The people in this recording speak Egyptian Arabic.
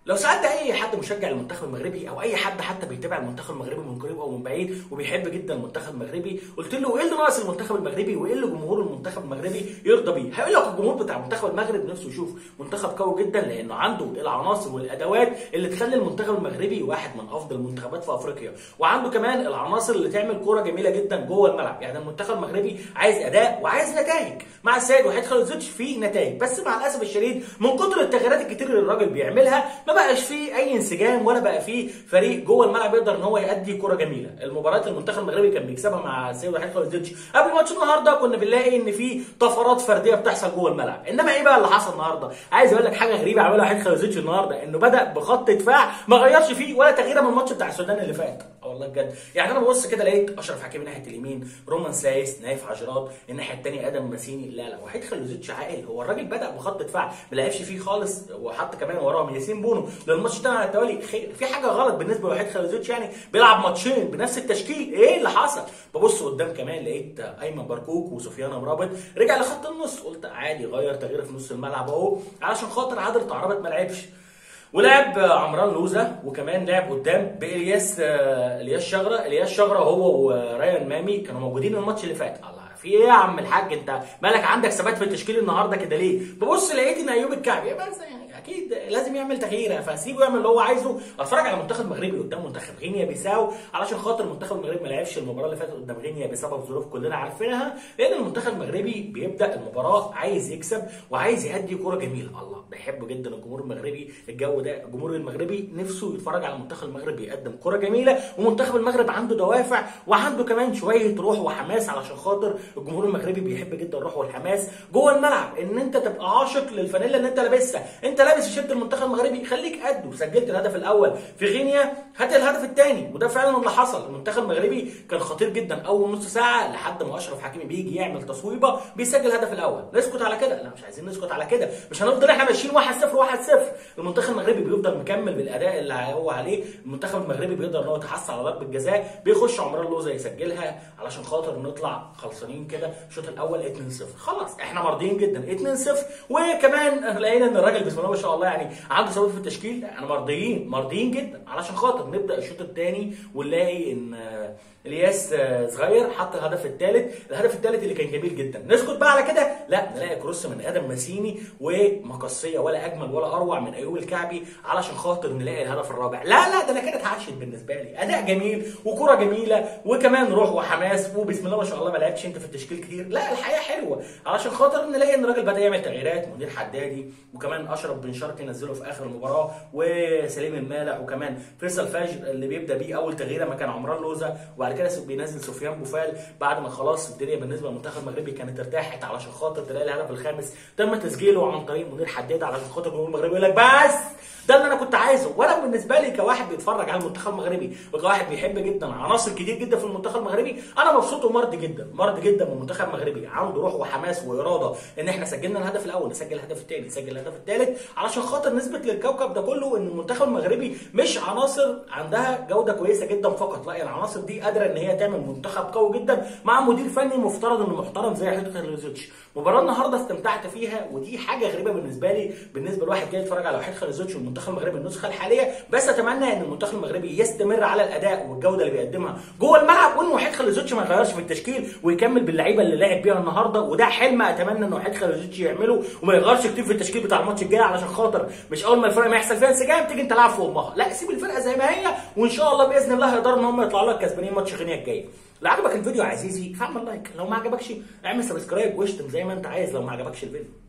لو سالت اي حد مشجع للمنتخب المغربي او اي حد حتى بيتابع المنتخب المغربي من قريب او من بعيد وبيحب جدا المنتخب المغربي قلت له ايه اللي ناقص المنتخب المغربي وايه اللي جمهور المنتخب المغربي يرضى بيه هيقول لك الجمهور بتاع منتخب المغرب نفسه يشوف منتخب قوي جدا لانه عنده العناصر والادوات اللي تخلي المنتخب المغربي واحد من افضل المنتخبات في افريقيا وعنده كمان العناصر اللي تعمل كوره جميله جدا جوه الملعب يعني المنتخب المغربي عايز اداء وعايز نتائج مع السيد وحيد خالد في نتائج بس مع الاسف الشديد من كتر التغييرات الكتير اللي الراجل بيعملها ما بقاش فيه اي انسجام ولا بقى فيه فريق جوه الملعب يقدر ان هو يأدي كره جميله المباريات المنتخب المغربي كان بيكسبها مع السيد وحيد خالد قبل ماتش النهارده كنا بنلاقي ان في طفرات فرديه بتحصل جوه الملعب انما ايه بقى اللي حصل النهارده عايز اقول لك حاجه غريبه عملها وحيد خالد النهارده انه بدا بخط دفاع ما غيرش فيه ولا تغييره من الماتش بتاع السودان اللي فات والله بجد يعني انا ببص كده لقيت اشرف حكيمي ناحيه اليمين رومان سايس نايف عجرات الناحيه الثانيه ادم مسيني لا لا وحيد خلوزيتش عاقل هو الراجل بدا بخط دفاع ما لعبش فيه خالص وحط كمان وراهم ياسين بونو للماتش الثاني على التوالي في حاجه غلط بالنسبه لوحيد خلوزيتش يعني بيلعب ماتشين بنفس التشكيل ايه اللي حصل ببص قدام كمان لقيت ايمن بركوك وسفيان مرابط رجع لخط النص قلت عادي غير تغيير في نص الملعب اهو علشان خاطر عادل تعربت ما لعبش ولعب عمران لوزة وكمان لعب قدام بالياس الياس شغره الياس شغره هو وريان مامي كانوا موجودين الماتش اللي فات الله في ايه يا عم الحاج انت مالك عندك ثبات في التشكيل النهارده كده ليه ببص لقيت ان ايوب الكعبي بس يعني اكيد لازم يعمل تغيير فاسيبه يعمل اللي هو عايزه اتفرج على منتخب مغربي قدام منتخب غينيا بيساو علشان خاطر المنتخب المغربي ما لعبش المباراه اللي فاتت قدام غينيا بسبب ظروف كلنا عارفينها لان المنتخب المغربي بيبدا المباراه عايز يكسب وعايز يأدي كوره جميله الله بيحب جدا الجمهور المغربي الجو ده الجمهور المغربي نفسه يتفرج على المنتخب المغربي يقدم كوره جميله ومنتخب المغرب عنده دوافع وعنده كمان شويه روح وحماس علشان خاطر الجمهور المغربي بيحب جدا الروح والحماس جوه الملعب ان انت تبقى عاشق للفانيلا اللي انت لابسها انت لابس تيشيرت المنتخب المغربي خليك قده سجلت الهدف الاول في غينيا هات الهدف الثاني وده فعلا اللي حصل المنتخب المغربي كان خطير جدا اول نص ساعه لحد ما اشرف حكيمي بيجي يعمل تصويبه بيسجل الهدف الاول نسكت على كده لا مش عايزين نسكت على كده مش هنفضل احنا ماشيين 1 0 1 0 المنتخب المغربي بيفضل مكمل بالاداء اللي هو عليه المنتخب المغربي بيقدر ان هو يتحصل على ضربه جزاء بيخش عمران لوزه يسجلها علشان خاطر نطلع خلصانين كده الشوط الاول 2 0 خلاص احنا مرضيين جدا 2 0 وكمان لقينا ان الراجل بسم الله ما شاء الله يعني عنده ثبات في التشكيل احنا مرضيين مرضيين جدا علشان خاطر نبدا الشوط الثاني ونلاقي ان الياس صغير حط الهدف الثالث الهدف الثالث اللي كان جميل جدا نسكت بقى على كده لا نلاقي كروس من ادم مسيني ومقصيه ولا اجمل ولا اروع من ايوب الكعبي علشان خاطر نلاقي الهدف الرابع لا لا ده انا كده اتعشت بالنسبه لي اداء جميل وكره جميله وكمان روح وحماس وبسم الله ما شاء الله ما لعبش انت في التشكيل كتير لا الحقيقه حلوه علشان خاطر نلاقي ان الراجل بدا يعمل تغييرات منير حدادي وكمان اشرف بن شرقي نزله في اخر المباراه وسليم المالح وكمان فيصل فجر اللي بيبدا بيه اول تغييره مكان عمران لوزه وبعد كده بينزل سفيان بوفال بعد ما خلاص الدنيا بالنسبه للمنتخب المغربي كانت ارتاحت علشان خاطر تلاقي الهدف الخامس تم تسجيله عن طريق منير حداد علشان خاطر الجمهور المغربي يقول لك بس ده اللي انا كنت عايزه وانا بالنسبه لي كواحد بيتفرج على المنتخب المغربي وكواحد بيحب جدا عناصر كتير جدا في المنتخب المغربي انا مبسوط ومرضي جدا مرضي جدا من المنتخب المغربي عنده روح وحماس واراده ان احنا سجلنا الهدف الاول نسجل الهدف الثاني نسجل الهدف الثالث علشان خاطر نثبت للكوكب ده كله ان المنتخب المغربي مش عناصر عندها جوده كويسه جدا فقط لا العناصر دي قادره ان هي تعمل منتخب قوي جدا مع مدير فني مفترض انه محترم زي حيدر خليزوتش مباراه النهارده استمتعت فيها ودي حاجه غريبه بالنسبه لي بالنسبه لواحد جاي يتفرج على وحيد خليزوتش والمنتخب المغربي النسخه الحاليه بس اتمنى ان المنتخب المغربي يستمر على الاداء والجوده اللي بيقدمها جوه الملعب وان وحيد خليزوتش ما يغيرش في التشكيل ويكمل باللعيبه اللي لعب بيها النهارده وده حلم اتمنى ان وحيد خليزوتش يعمله وما يغيرش كتير في التشكيل بتاع الماتش الجاي علشان خاطر مش اول ما الفرقه ما يحصل فيها انسجام تيجي انت تلعب في امها لا سيب الفرقه زي ما هي وان شاء الله باذن الله هيقدروا ان هم يطلعوا لك كسبانين ماتش غينيا الجاي لو عجبك الفيديو يا عزيزي فاعمل لايك لو ما عجبكش اعمل سبسكرايب واشتم زي ما انت عايز لو ما عجبكش الفيديو